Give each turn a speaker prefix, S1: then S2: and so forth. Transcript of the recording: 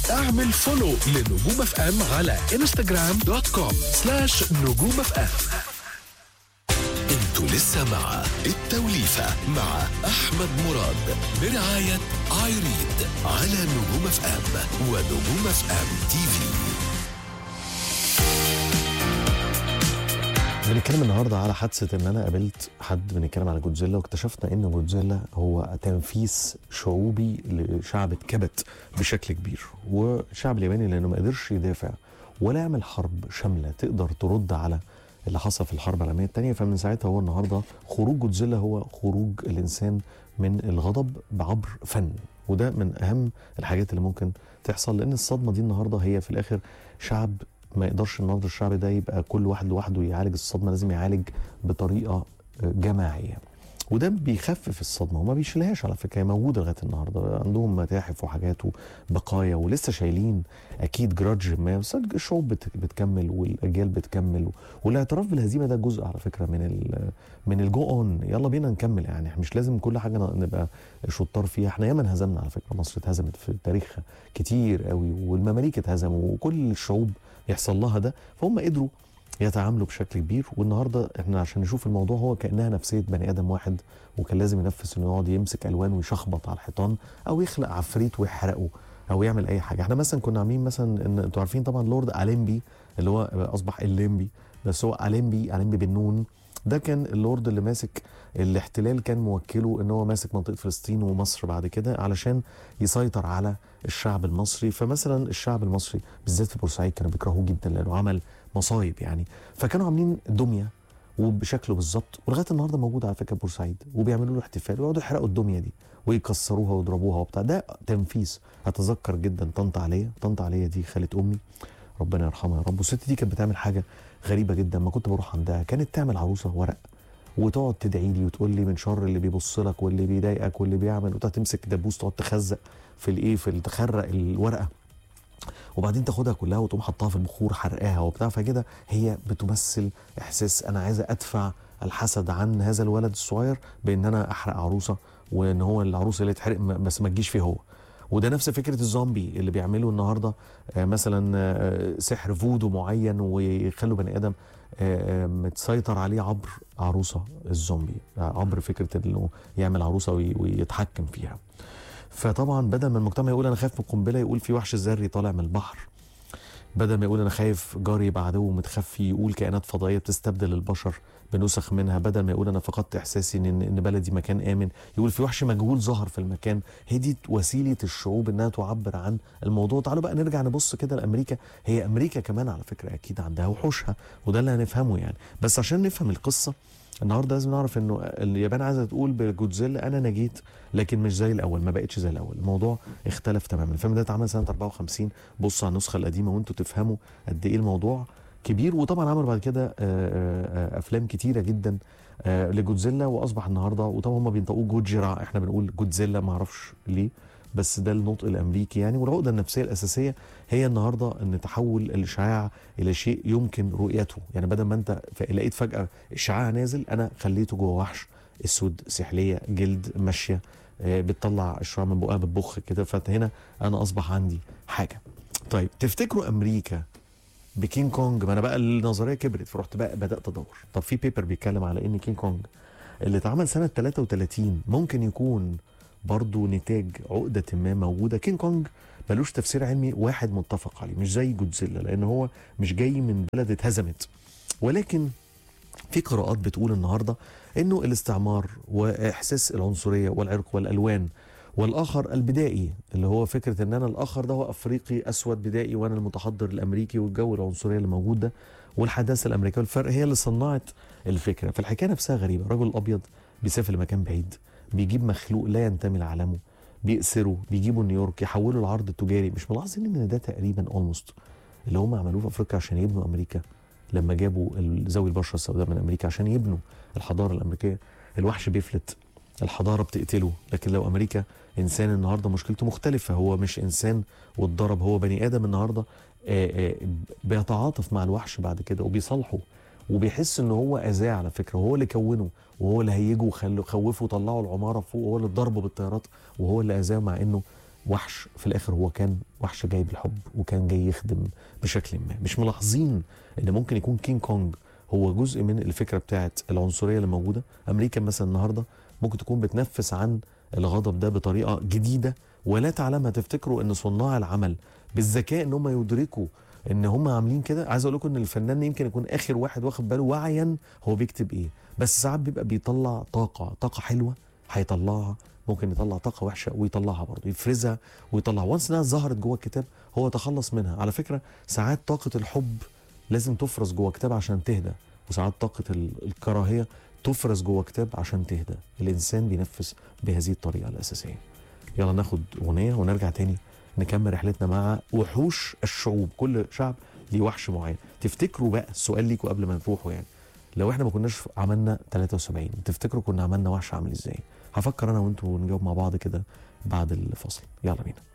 S1: اعمل فولو لنجوم اف ام على انستغرام دوت كوم سلاش نجوم اف ام انتوا لسه مع التوليفة مع احمد مراد برعاية ايريد على نجوم اف ام ونجوم اف ام تي في
S2: بنتكلم النهارده على حادثه ان انا قابلت حد بنتكلم على جودزيلا واكتشفنا ان جودزيلا هو تنفيس شعوبي لشعب اتكبت بشكل كبير والشعب الياباني لانه ما قدرش يدافع ولا يعمل حرب شامله تقدر ترد على اللي حصل في الحرب العالميه الثانيه فمن ساعتها هو النهارده خروج جودزيلا هو خروج الانسان من الغضب بعبر فن وده من اهم الحاجات اللي ممكن تحصل لان الصدمه دي النهارده هي في الاخر شعب ما يقدرش النهارده الشعب ده يبقى كل واحد لوحده يعالج الصدمه لازم يعالج بطريقه جماعيه وده بيخفف الصدمه وما بيشيلهاش على فكره هي موجوده لغايه النهارده عندهم متاحف وحاجات وبقايا ولسه شايلين اكيد جراج ما بس الشعوب بت- بتكمل والاجيال بتكمل والاعتراف بالهزيمه ده جزء على فكره من ال من الجو اون يلا بينا نكمل يعني إحنا مش لازم كل حاجه نبقى شطار فيها احنا ياما انهزمنا على فكره مصر اتهزمت في تاريخها كتير قوي والمماليك اتهزموا وكل الشعوب يحصل لها ده فهم قدروا يتعاملوا بشكل كبير والنهارده احنا عشان نشوف الموضوع هو كانها نفسيه بني ادم واحد وكان لازم ينفس انه يقعد يمسك الوان ويشخبط على الحيطان او يخلق عفريت ويحرقه او يعمل اي حاجه احنا مثلا كنا عاملين مثلا ان انتوا عارفين طبعا لورد اليمبي اللي هو اصبح الليمبي بس هو اليمبي اليمبي بالنون ده كان اللورد اللي ماسك الاحتلال كان موكله ان هو ماسك منطقه فلسطين ومصر بعد كده علشان يسيطر على الشعب المصري فمثلا الشعب المصري بالذات في بورسعيد كانوا بيكرهوه جدا لانه عمل مصايب يعني فكانوا عاملين دميه وبشكله بالظبط ولغايه النهارده موجود على فكره بورسعيد وبيعملوا له احتفال ويقعدوا يحرقوا الدميه دي ويكسروها ويضربوها وبتاع ده تنفيذ اتذكر جدا طنط عليا طنط عليا دي خاله امي ربنا يرحمها يا رب والست دي كانت بتعمل حاجه غريبه جدا ما كنت بروح عندها كانت تعمل عروسه ورق وتقعد تدعي لي وتقول لي من شر اللي بيبص لك واللي بيضايقك واللي بيعمل وتقعد تمسك دبوس تقعد تخزق في الايه في تخرق الورقه وبعدين تاخدها كلها وتقوم حطها في البخور حرقاها وبتاع فكده هي بتمثل احساس انا عايزه ادفع الحسد عن هذا الولد الصغير بان انا احرق عروسه وان هو العروسه اللي تحرق م- بس ما تجيش فيه هو وده نفس فكره الزومبي اللي بيعملوا النهارده آه، مثلا آه، سحر فودو معين ويخلوا بني ادم آه، آه، متسيطر عليه عبر عروسه الزومبي آه، عبر فكره انه يعمل عروسه وي- ويتحكم فيها فطبعا بدل ما المجتمع يقول انا خايف من القنبله يقول في وحش ذري طالع من البحر بدل ما يقول انا خايف جاري يبقى عدو متخفي يقول كائنات فضائيه بتستبدل البشر بنسخ منها بدل ما يقول انا فقدت احساسي ان ان بلدي مكان امن يقول في وحش مجهول ظهر في المكان هي دي وسيله الشعوب انها تعبر عن الموضوع تعالوا بقى نرجع نبص كده لامريكا هي امريكا كمان على فكره اكيد عندها وحوشها وده اللي هنفهمه يعني بس عشان نفهم القصه النهارده لازم نعرف انه اليابان عايزه تقول بجودزيلا انا نجيت لكن مش زي الاول ما بقتش زي الاول الموضوع اختلف تماما الفيلم ده اتعمل سنه 54 بصوا على النسخه القديمه وانتوا تفهموا قد ايه الموضوع كبير وطبعا عملوا بعد كده آه، آه، آه، افلام كتيره جدا آه، لجودزيلا واصبح النهارده وطبعا هم بينطقوه جوجيرا احنا بنقول جودزيلا ما اعرفش ليه بس ده النطق الامريكي يعني والعقده النفسيه الاساسيه هي النهارده ان تحول الاشعاع الى شيء يمكن رؤيته يعني بدل ما انت ف- لقيت فجاه اشعاع نازل انا خليته جوه وحش اسود سحليه جلد ماشيه آه، بتطلع اشعاع من بقها بتبخ كده فهنا انا اصبح عندي حاجه طيب تفتكروا امريكا بكينج كونج ما انا بقى النظريه كبرت فرحت بقى بدات ادور طب في بيبر بيتكلم على ان كينج كونج اللي اتعمل سنه 33 ممكن يكون برضه نتاج عقده ما موجوده كينج كونج ملوش تفسير علمي واحد متفق عليه مش زي جودزيلا لان هو مش جاي من بلد اتهزمت ولكن في قراءات بتقول النهارده انه الاستعمار واحساس العنصريه والعرق والالوان والاخر البدائي اللي هو فكره ان انا الاخر ده هو افريقي اسود بدائي وانا المتحضر الامريكي والجو العنصريه اللي موجود ده والحداثه الامريكيه والفرق هي اللي صنعت الفكره فالحكايه نفسها غريبه الرجل الابيض بيسافر لمكان بعيد بيجيب مخلوق لا ينتمي لعالمه بيأسره بيجيبه نيويورك يحوله العرض التجاري مش ملاحظين ان ده تقريبا اولموست اللي هم عملوه في افريقيا عشان يبنوا امريكا لما جابوا ال- ذوي البشره السوداء من امريكا عشان يبنوا الحضاره الامريكيه الوحش بيفلت الحضاره بتقتله لكن لو امريكا انسان النهارده مشكلته مختلفه هو مش انسان واتضرب هو بني ادم النهارده آه، آه، بيتعاطف مع الوحش بعد كده وبيصالحه وبيحس ان هو اذاه على فكره وهو اللي كونه وهو اللي هيجه وخلوا خوفه وطلعوا العماره فوق وهو اللي ضربه بالطيارات وهو اللي اذاه مع انه وحش في الاخر هو كان وحش جاي بالحب وكان جاي يخدم بشكل ما مش ملاحظين ان ممكن يكون كينج كونج هو جزء من الفكره بتاعت العنصريه اللي موجوده امريكا مثلا النهارده ممكن تكون بتنفس عن الغضب ده بطريقه جديده ولا تعلمها تفتكروا ان صناع العمل بالذكاء ان هم يدركوا ان هم عاملين كده عايز اقول لكم ان الفنان يمكن يكون اخر واحد واخد باله وعيا هو بيكتب ايه بس ساعات بيبقى بيطلع طاقه طاقه حلوه هيطلعها ممكن يطلع طاقه وحشه ويطلعها برضه يفرزها ويطلعها وانس انها ظهرت جوه الكتاب هو تخلص منها على فكره ساعات طاقه الحب لازم تفرز جوه كتاب عشان تهدى وساعات طاقه ال- الكراهيه تفرز جوه كتاب عشان تهدى الانسان بينفس بهذه الطريقه الاساسيه يلا ناخد اغنيه ونرجع تاني نكمل رحلتنا مع وحوش الشعوب كل شعب ليه وحش معين تفتكروا بقى السؤال ليكوا قبل ما نروحوا يعني لو احنا ما كناش عملنا 73 تفتكروا كنا عملنا وحش عامل ازاي هفكر انا وانتوا ونجاوب مع بعض كده بعد الفصل يلا بينا